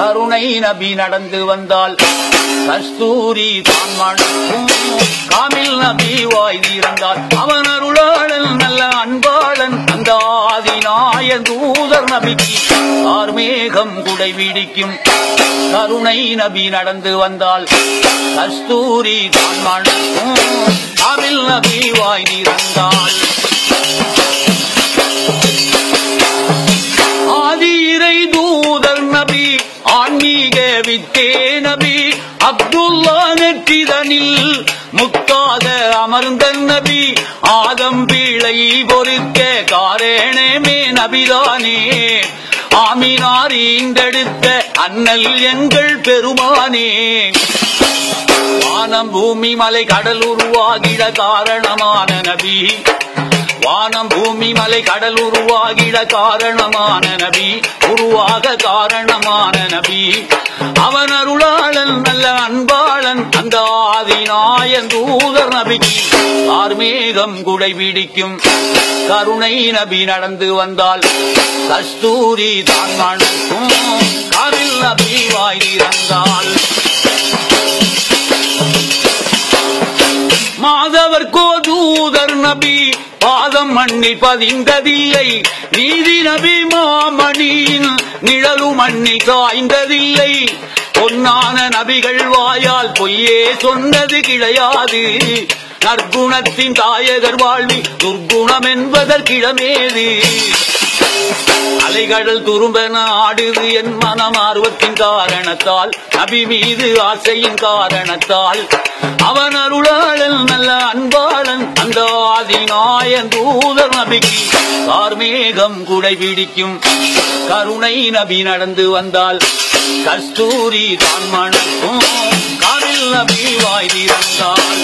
கருணை நபி நடந்து வந்தால் கஸ்தூரி தான் மணக்கும் காமில் நபி வாய் தீர்ந்தால் அவன் அருளாளன் நல்ல அன்பாளன் அந்த ஆதிநாயன் தூதர் நபிக்கு ஆர்மேகம் குடை விடிக்கும் கருணை நபி நடந்து வந்தால் கஸ்தூரி தான் மணக்கும் காமில் நபி வாய் தீர்ந்தால் ஆதி இறை தூதர் நபி ஆன்மீக வித்தே நபி அப்துல்லா நெற்றிதனில் முத்தாக அமர்ந்த நபி ஆதம் பீளை பொறுக்க காரணமே நபிதானே ஆமினார் ஈண்டெடுத்த அண்ணல் எங்கள் பெருமானே வானம் பூமி மலை கடல் உருவாகிட காரணமான நபி வானம் பூமி மலை கடல் உருவாகிட காரணமான நபி உருவாக காரணமான நபி அவன் அருளாளன் நல்ல அன்பாளன் அந்த ஆதிநாயன் தூதர் நபிக்கு ஆர்மேகம் குடை பிடிக்கும் கருணை நபி நடந்து வந்தால் கஸ்தூரி தான் மணக்கும் காரில் நபி வாய் திறந்தால் மாதவர் கோதூதர் நபி பாதம் மண்ணில் பதிந்ததில்லை நீதி நபி மாமணியின் நிழலு மண்ணி காய்ந்ததில்லை பொன்னான நபிகள் வாயால் பொய்யே சொன்னது கிடையாது நற்குணத்தின் தாயகர் வாழ்வி துர்க்குணம் என்பதற்கிடமேது அலைகடல் துரும்பென ஆடுது என் மனம் ஆர்வத்தின் காரணத்தால் நபி மீது ஆசையின் காரணத்தால் அவன் அருளாளன் நல்ல அன்பாளன் அந்த ஆதிநாயன் தூதர் நபிக்கு கார்மேகம் குடை பிடிக்கும் கருணை நபி நடந்து வந்தால் கஸ்தூரி தான் மணக்கும் காரில் நபி வாய் திறந்தால்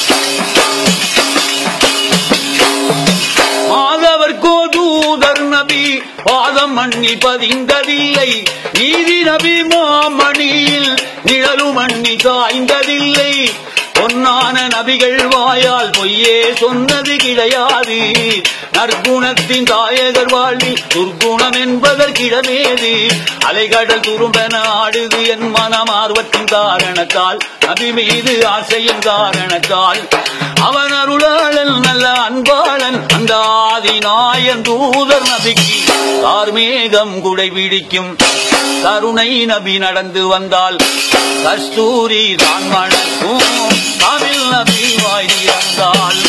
மாதவர் கோதூதர் நபி பாதம் மண்ணி பதிந்ததில்லை நீதி நபி மாமணியில் நிழலு மண்ணி சாய்ந்ததில்லை பொன்னான நபிகள் வாயால் பொய்யே சொன்னது கிடையாது நற்குணத்தின் தாயகர் வாழ்வி துர்க்குணம் என்பதற்கிடமேது அலைகடல் துரும்பென ஆடுது என் மனம் ஆர்வத்தின் காரணத்தால் நபி மீது ஆசையின் காரணத்தால் அவன் அருளாளன் நல்ல அன்பாளன் அந்த ஆதிநாயன் தூதர் நபிக்கு கார்மேகம் குடை பிடிக்கும் கருணை நபி நடந்து வந்தால் கஸ்தூரி தான் மணக்கும் தமிழ் நபி வாய் திறந்தால்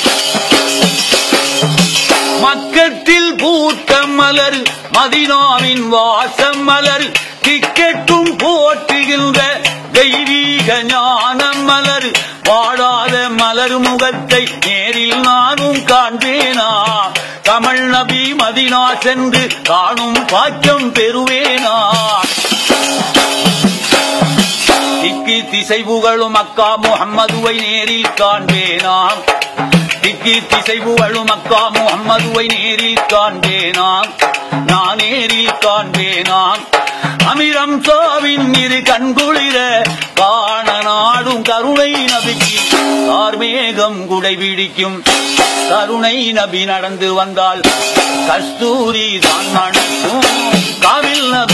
மக்கத்தில் பூத்த மலர் மதினாவின் வாசம் மலர் திக்கெட்டும் போற்றுகின்ற தெய்வீக ஞானம் மலர் வாடாத மலர் முகத்தை நேரில் நானும் காண்பேனா கமல் நபி மதினா சென்று காணும் பாக்கியம் பெறுவேனா திக்கி திசை புகழும் அக்கா முகம்மதுவை நேரில் காண்பேனாம் திக்கி திசை புகழும் அக்கா முகம்மதுவை நேரில் காண்பேனாம் நான் நேரில் காண்பேனாம் அமிரம் சாவின் இரு கண்குளிர காண நாடும் கருணை நபிக்கு கார்மேகம் குடை பிடிக்கும் கருணை நபி நடந்து வந்தால் கஸ்தூரி தான் மணக்கும் காவில் நபி